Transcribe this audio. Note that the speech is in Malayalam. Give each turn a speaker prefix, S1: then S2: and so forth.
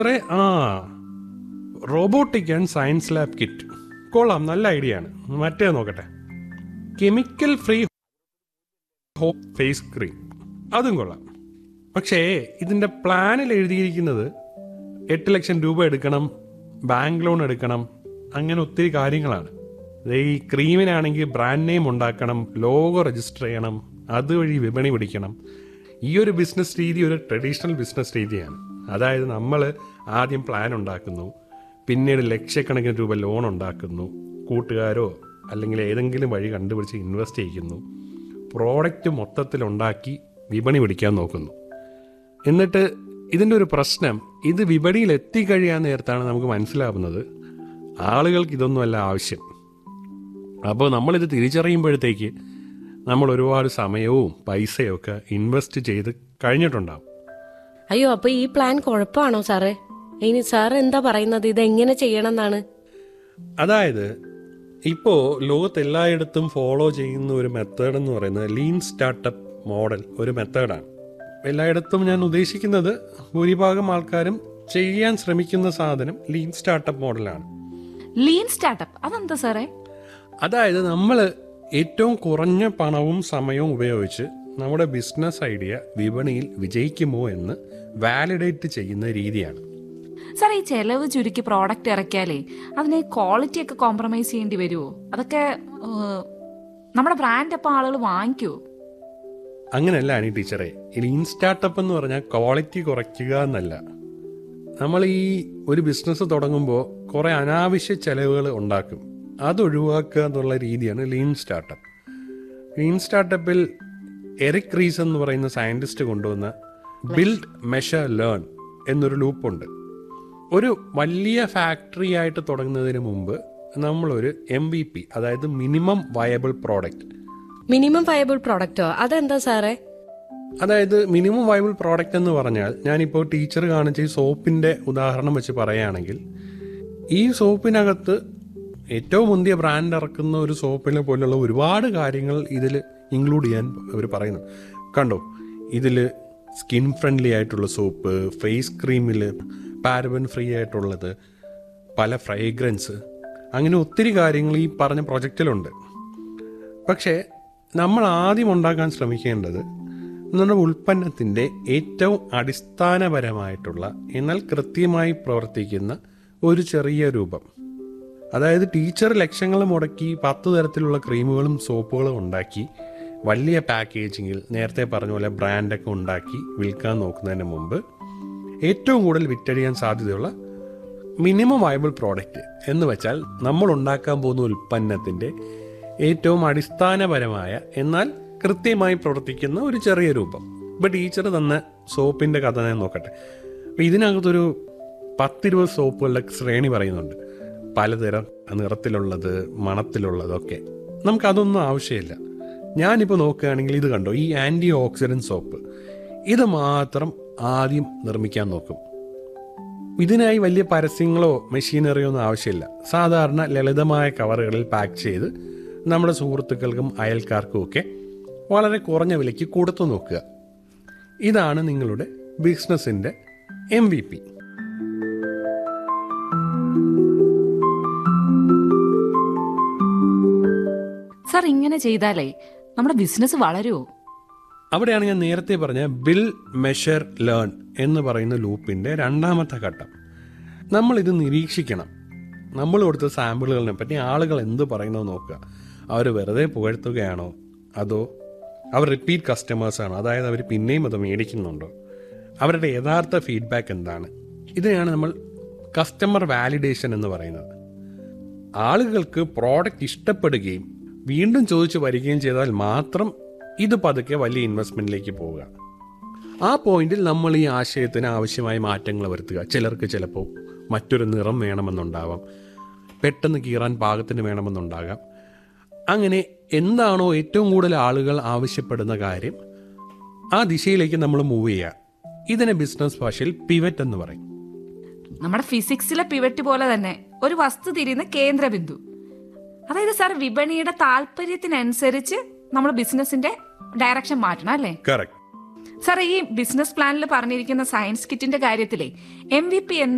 S1: സാറേ ആ robotic and science lab kit കൊള്ളാം നല്ല ഐഡിയ ആണ് മറ്റേ നോക്കട്ടെ കെമിക്കൽ ഫ്രീ ഫേസ് ക്രീം അതും കൊള്ളാം പക്ഷേ ഇതിൻ്റെ പ്ലാനിൽ എഴുതിയിരിക്കുന്നത് എട്ട് ലക്ഷം രൂപ എടുക്കണം ബാങ്ക് ലോൺ എടുക്കണം അങ്ങനെ ഒത്തിരി കാര്യങ്ങളാണ് ദേ ഈ ക്രീമിനാണെങ്കിൽ ബ്രാൻഡ് നെയിം ഉണ്ടാക്കണം ലോഗോ രജിസ്റ്റർ ചെയ്യണം അതുവഴി വിപണി പിടിക്കണം ഈ ഒരു ബിസിനസ് രീതി ഒരു ട്രഡീഷണൽ ബിസിനസ് രീതിയാണ് അതായത് നമ്മൾ ആദ്യം പ്ലാൻ ഉണ്ടാക്കുന്നു പിന്നീട് ലക്ഷക്കണക്കിന് രൂപ ലോൺ ഉണ്ടാക്കുന്നു കൂട്ടുകാരോ അല്ലെങ്കിൽ ഏതെങ്കിലും വഴി കണ്ടുപിടിച്ച് ഇൻവെസ്റ്റ് ചെയ്യിക്കുന്നു പ്രോഡക്റ്റ് മൊത്തത്തിൽ ഉണ്ടാക്കി വിപണി പിടിക്കാൻ നോക്കുന്നു എന്നിട്ട് ഇതിൻ്റെ ഒരു പ്രശ്നം ഇത് വിപണിയിൽ എത്തിക്കഴിയാൻ നേരത്താണ് നമുക്ക് മനസ്സിലാവുന്നത് ആളുകൾക്ക് ഇതൊന്നുമല്ല ആവശ്യം അപ്പോൾ നമ്മളിത് തിരിച്ചറിയുമ്പോഴത്തേക്ക് നമ്മൾ ഒരുപാട് സമയവും പൈസയും ഒക്കെ ഇൻവെസ്റ്റ് ചെയ്ത് കഴിഞ്ഞിട്ടുണ്ടാവും
S2: അയ്യോ അപ്പൊ ഈ പ്ലാൻ കുഴപ്പമാണോ സാറേ ഇനി സാർ എന്താ പറയുന്നത് ഇത് എങ്ങനെ ചെയ്യണം എന്നാണ്
S1: അതായത് ഇപ്പോൾ ലോകത്ത് എല്ലായിടത്തും ഫോളോ ചെയ്യുന്ന ഒരു മെത്തേഡ് എന്ന് പറയുന്നത് ലീൻ സ്റ്റാർട്ടപ്പ് മോഡൽ ഒരു മെത്തേഡാണ് എല്ലായിടത്തും ഞാൻ ഉദ്ദേശിക്കുന്നത് ഭൂരിഭാഗം ആൾക്കാരും ചെയ്യാൻ ശ്രമിക്കുന്ന സാധനം ലീൻ സ്റ്റാർട്ടപ്പ് മോഡലാണ്
S3: ലീൻ സ്റ്റാർട്ടപ്പ് അതെന്താ സാറേ
S1: അതായത് നമ്മൾ ഏറ്റവും കുറഞ്ഞ പണവും സമയവും ഉപയോഗിച്ച് നമ്മുടെ ബിസിനസ് ഐഡിയ വിപണിയിൽ വിജയിക്കുമോ എന്ന് വാലിഡേറ്റ് ചെയ്യുന്ന രീതിയാണ്
S3: സാർ ഈ ചെലവ് ചുരുക്കി പ്രോഡക്റ്റ് ഇറക്കിയാലേ അതിന് ക്വാളിറ്റി ഒക്കെ കോംപ്രമൈസ് ചെയ്യേണ്ടി വരുമോ അതൊക്കെ ഏഹ്, നമ്മുടെ ബ്രാൻഡ് അപ്പം ആളുകൾ വാങ്ങിക്കുമോ
S1: അങ്ങനെയല്ല അനി ടീച്ചറെ ലീൻ സ്റ്റാർട്ടപ്പ് എന്ന് പറഞ്ഞാൽ ക്വാളിറ്റി കുറയ്ക്കുക എന്നല്ല നമ്മൾ ഈ ഒരു ബിസിനസ് തുടങ്ങുമ്പോൾ കുറേ അനാവശ്യ ചെലവുകൾ ഉണ്ടാക്കും അത് ഒഴിവാക്കുക എന്നുള്ള രീതിയാണ് ലീൻ സ്റ്റാർട്ടപ്പ് ലീൻ സ്റ്റാർട്ടപ്പിൽ എറിക് റീസ് എന്ന് പറയുന്ന സയൻറ്റിസ്റ്റ് കൊണ്ടുവന്ന ബിൽഡ് മെഷർ ലേൺ എന്നൊരു ലൂപ്പുണ്ട് ഒരു വലിയ ഫാക്ടറി ആയിട്ട് തുടങ്ങുന്നതിന് മുമ്പ് നമ്മളൊരു എം വി പി അതായത് minimum viable product
S2: minimum viable പ്രോഡക്റ്റോ അതെന്താ സാറേ
S1: അതായത് മിനിമം വയബിൾ പ്രോഡക്റ്റ് എന്ന് പറഞ്ഞാൽ ഞാനിപ്പോൾ ടീച്ചർ കാണിച്ച ഈ സോപ്പിൻ്റെ ഉദാഹരണം വെച്ച് പറയുകയാണെങ്കിൽ ഈ സോപ്പിനകത്ത് ഏറ്റവും മുന്തിയ ബ്രാൻഡ് ഇറക്കുന്ന ഒരു സോപ്പിനെ പോലുള്ള ഒരുപാട് കാര്യങ്ങൾ ഇതിൽ ഇൻക്ലൂഡ് ചെയ്യാൻ അവർ പറയുന്നു കണ്ടോ ഇതിൽ സ്കിൻ ഫ്രണ്ട്ലി ആയിട്ടുള്ള സോപ്പ് ഫേസ് ക്രീമിൽ പാരബൻ ഫ്രീ ആയിട്ടുള്ളത് പല ഫ്രേഗ്രൻസ് അങ്ങനെ ഒത്തിരി കാര്യങ്ങൾ ഈ പറഞ്ഞ പ്രൊജക്റ്റിലുണ്ട് പക്ഷേ നമ്മൾ ആദ്യം ഉണ്ടാക്കാൻ ശ്രമിക്കേണ്ടത് നമ്മുടെ ഉൽപ്പന്നത്തിൻ്റെ ഏറ്റവും അടിസ്ഥാനപരമായിട്ടുള്ള എന്നാൽ കൃത്യമായി പ്രവർത്തിക്കുന്ന ഒരു ചെറിയ രൂപം അതായത് ടീച്ചർ ലക്ഷങ്ങൾ മുടക്കി പത്ത് തരത്തിലുള്ള ക്രീമുകളും സോപ്പുകളും ഉണ്ടാക്കി വലിയ പാക്കേജിങ്ങിൽ നേരത്തെ പറഞ്ഞ പോലെ ബ്രാൻഡൊക്കെ ഉണ്ടാക്കി വിൽക്കാൻ നോക്കുന്നതിന് മുമ്പ് ഏറ്റവും കൂടുതൽ വിറ്റഴിയാൻ സാധ്യതയുള്ള മിനിമം വയബിൾ പ്രോഡക്റ്റ് എന്ന് വെച്ചാൽ നമ്മൾ ഉണ്ടാക്കാൻ പോകുന്ന ഉൽപ്പന്നത്തിൻ്റെ ഏറ്റവും അടിസ്ഥാനപരമായ എന്നാൽ കൃത്യമായി പ്രവർത്തിക്കുന്ന ഒരു ചെറിയ രൂപം ഇപ്പോൾ ടീച്ചർ തന്ന സോപ്പിൻ്റെ കഥ ഞാൻ നോക്കട്ടെ അപ്പോൾ ഇതിനകത്തൊരു പത്തിരുപത് സോപ്പുകളുടെ ശ്രേണി പറയുന്നുണ്ട് പലതരം നിറത്തിലുള്ളത് മണത്തിലുള്ളതൊക്കെ നമുക്കതൊന്നും ആവശ്യമില്ല ഞാനിപ്പോൾ നോക്കുകയാണെങ്കിൽ ഇത് കണ്ടോ ഈ ആൻറ്റി ഓക്സിഡൻറ്റ് സോപ്പ് ഇത് മാത്രം ആദ്യം നിർമ്മിക്കാൻ നോക്കും ഇതിനായി വലിയ പരസ്യങ്ങളോ മെഷീനറിയോ ഒന്നും ആവശ്യമില്ല സാധാരണ ലളിതമായ കവറുകളിൽ പാക്ക് ചെയ്ത് നമ്മുടെ സുഹൃത്തുക്കൾക്കും അയൽക്കാർക്കും ഒക്കെ വളരെ കുറഞ്ഞ വിലയ്ക്ക് കൊടുത്തു നോക്കുക ഇതാണ് നിങ്ങളുടെ ബിസിനസ്സിൻ്റെ എം വി പി
S3: സാർ ഇങ്ങനെ ചെയ്താലേ നമ്മുടെ ബിസിനസ് വളരുമോ
S1: അവിടെയാണ് ഞാൻ നേരത്തെ പറഞ്ഞ ബിൽ മെഷർ ലേൺ എന്ന് പറയുന്ന ലൂപ്പിൻ്റെ രണ്ടാമത്തെ ഘട്ടം നമ്മൾ ഇത് നിരീക്ഷിക്കണം നമ്മൾ കൊടുത്ത സാമ്പിളുകളിനെ പറ്റി ആളുകൾ എന്ത് പറയുന്നത് നോക്കുക അവർ വെറുതെ പുകഴ്ത്തുകയാണോ അതോ അവർ റിപ്പീറ്റ് കസ്റ്റമേഴ്സാണോ അതായത് അവർ പിന്നെയും അത് മേടിക്കുന്നുണ്ടോ അവരുടെ യഥാർത്ഥ ഫീഡ്ബാക്ക് എന്താണ് ഇതിനെയാണ് നമ്മൾ കസ്റ്റമർ വാലിഡേഷൻ എന്ന് പറയുന്നത് ആളുകൾക്ക് പ്രോഡക്റ്റ് ഇഷ്ടപ്പെടുകയും വീണ്ടും ചോദിച്ചു വരികയും ചെയ്താൽ മാത്രം ഇത് പതുക്കെ വലിയ ഇൻവെസ്റ്റ്മെന്റിലേക്ക് പോവുക ആ പോയിന്റിൽ നമ്മൾ ഈ ആശയത്തിന് ആവശ്യമായ മാറ്റങ്ങൾ വരുത്തുക ചിലർക്ക് ചിലപ്പോൾ മറ്റൊരു നിറം വേണമെന്നുണ്ടാവാം പെട്ടെന്ന് കീറാൻ പാകത്തിന് വേണമെന്നുണ്ടാകാം അങ്ങനെ എന്താണോ ഏറ്റവും കൂടുതൽ ആളുകൾ ആവശ്യപ്പെടുന്ന കാര്യം ആ ദിശയിലേക്ക് നമ്മൾ മൂവ് ചെയ്യുക ഇതിനെ ബിസിനസ് ഭാഷയിൽ പിവറ്റ് എന്ന് പറയും
S3: നമ്മുടെ ഫിസിക്സിലെ പിവറ്റ് പോലെ തന്നെ ഒരു വസ്തു തിരിയുന്ന കേന്ദ്ര ബിന്ദു അതായത് സാർ വിപണിയുടെ താല്പര്യത്തിനനുസരിച്ച് നമ്മൾ ബിസിനസിന്റെ ഡയറക്ഷൻ മാറ്റണം അല്ലേ
S1: കറക്റ്റ്
S3: സാർ ഈ ബിസിനസ് പ്ലാനിൽ പറഞ്ഞിരിക്കുന്ന സയൻസ് കിറ്റിന്റെ കാര്യത്തിലെ എം വി പി